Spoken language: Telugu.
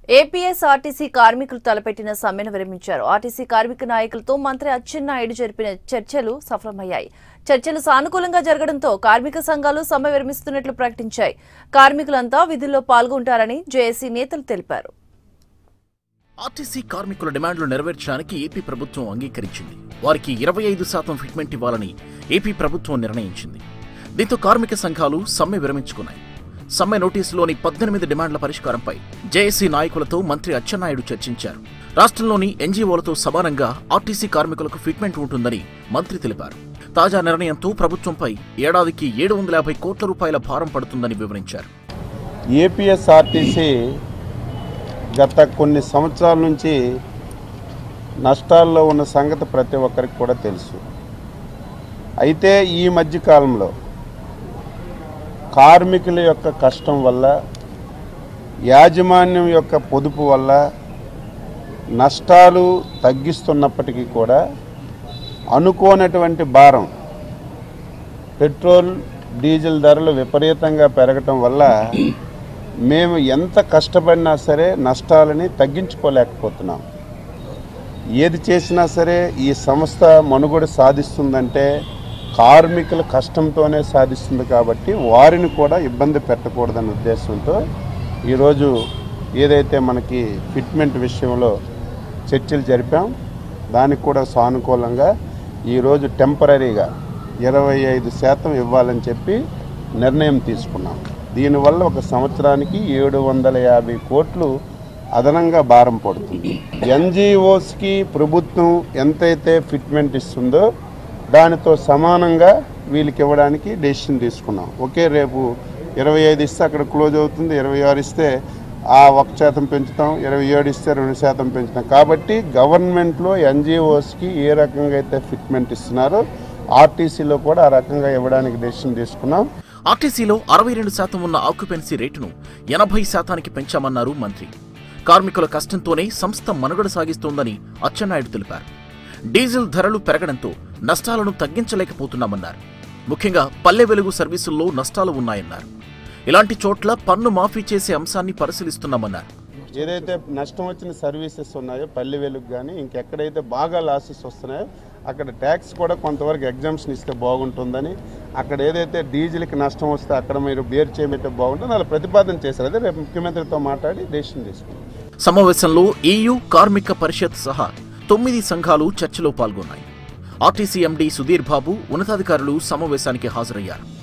ఏపీఎస్ఆర్టీసీ కార్మికులు తలపెట్టిన సమ్మెను విరమించారు ఆర్టీసీ కార్మిక నాయకులతో మంత్రి అచ్చెన్నాయుడు జరిపిన చర్చలు సఫలమయ్యాయి చర్చలు సానుకూలంగా జరగడంతో కార్మిక సంఘాలు సమ్మె విరమిస్తున్నట్లు ప్రకటించాయి కార్మికులంతా విధుల్లో పాల్గొంటారని జేఏసీ నేతలు తెలిపారు ఆర్టీసీ కార్మికుల డిమాండ్లు నెరవేర్చడానికి ఏపీ ప్రభుత్వం అంగీకరించింది వారికి ఇరవై ఐదు శాతం ఫిట్మెంట్ ఇవ్వాలని ఏపీ ప్రభుత్వం నిర్ణయించింది దీంతో కార్మిక సంఘాలు సమ్మె విరమించుకున్నాయి సమ్మె నోటీసులోని పద్దెనిమిది డిమాండ్ల పరిష్కారంపై జేఏసీ నాయకులతో మంత్రి అచ్చెన్నాయుడు చర్చించారు రాష్ట్రంలోని ఎన్జీఓలతో సమానంగా ఆర్టీసీ కార్మికులకు ఫిట్మెంట్ ఉంటుందని మంత్రి తెలిపారు తాజా నిర్ణయంతో ప్రభుత్వంపై ఏడాదికి ఏడు వందల యాభై కోట్ల రూపాయల భారం పడుతుందని వివరించారు ఏపీఎస్ఆర్టీసీ గత కొన్ని సంవత్సరాల నుంచి నష్టాల్లో ఉన్న సంగతి ప్రతి ఒక్కరికి కూడా తెలుసు అయితే ఈ మధ్య కాలంలో కార్మికుల యొక్క కష్టం వల్ల యాజమాన్యం యొక్క పొదుపు వల్ల నష్టాలు తగ్గిస్తున్నప్పటికీ కూడా అనుకోనటువంటి భారం పెట్రోల్ డీజిల్ ధరలు విపరీతంగా పెరగటం వల్ల మేము ఎంత కష్టపడినా సరే నష్టాలని తగ్గించుకోలేకపోతున్నాం ఏది చేసినా సరే ఈ సంస్థ మనుగడ సాధిస్తుందంటే కార్మికుల కష్టంతోనే సాధిస్తుంది కాబట్టి వారిని కూడా ఇబ్బంది పెట్టకూడదనే ఉద్దేశంతో ఈరోజు ఏదైతే మనకి ఫిట్మెంట్ విషయంలో చర్చలు జరిపాం దానికి కూడా సానుకూలంగా ఈరోజు టెంపరీగా ఇరవై ఐదు శాతం ఇవ్వాలని చెప్పి నిర్ణయం తీసుకున్నాం దీనివల్ల ఒక సంవత్సరానికి ఏడు వందల యాభై కోట్లు అదనంగా భారం పడుతుంది ఎన్జిఓస్కి ప్రభుత్వం ఎంతైతే ఫిట్మెంట్ ఇస్తుందో దానితో సమానంగా వీళ్ళకి ఇవ్వడానికి డెసిషన్ తీసుకున్నాం ఒకే రేపు ఇరవై ఐదు ఇస్తే అక్కడ క్లోజ్ అవుతుంది ఇరవై ఆరు ఇస్తే ఆ ఒక శాతం పెంచుతాం ఇరవై ఏడు ఇస్తే రెండు శాతం పెంచుతాం కాబట్టి గవర్నమెంట్లో ఎన్జిఓస్కి ఏ రకంగా అయితే ఫిట్మెంట్ ఇస్తున్నారో ఆర్టీసీలో కూడా ఆ రకంగా ఇవ్వడానికి డెసిషన్ తీసుకున్నాం ఆర్టీసీలో అరవై రెండు శాతం ఉన్న ఆక్యుపెన్సీ రేటును ఎనభై శాతానికి పెంచామన్నారు మంత్రి కార్మికుల కష్టంతోనే సంస్థ మనుగడ సాగిస్తోందని అచ్చెన్నాయుడు తెలిపారు డీజిల్ ధరలు పెరగడంతో నష్టాలను తగ్గించలేకపోతున్నామన్నారు ముఖ్యంగా పల్లె వెలుగు సర్వీసుల్లో నష్టాలు ఉన్నాయన్నారు ఇలాంటి చోట్ల పన్ను మాఫీ చేసే అంశాన్ని పరిశీలిస్తున్నామన్నారు ఏదైతే నష్టం వచ్చిన సర్వీసెస్ ఉన్నాయో పల్లె వెలుగు కానీ ఇంకెక్కడైతే బాగా లాసెస్ వస్తున్నాయో అక్కడ ట్యాక్స్ కూడా కొంతవరకు ఎగ్జామ్షన్ ఇస్తే బాగుంటుందని అక్కడ ఏదైతే డీజిల్కి నష్టం వస్తే అక్కడ మీరు బేర్ చేయమంటే బాగుంటుంది అలా ప్రతిపాదన చేశారు అదే రేపు ముఖ్యమంత్రితో మాట్లాడి డెసిషన్ తీసుకున్నాం సమావేశంలో ఈయూ కార్మిక పరిషత్ సహా తొమ్మిది సంఘాలు చర్చలో పాల్గొన్నాయి ఆర్టీసీ ఎండీ సుధీర్ బాబు ఉన్నతాధికారులు సమావేశానికి హాజరయ్యారు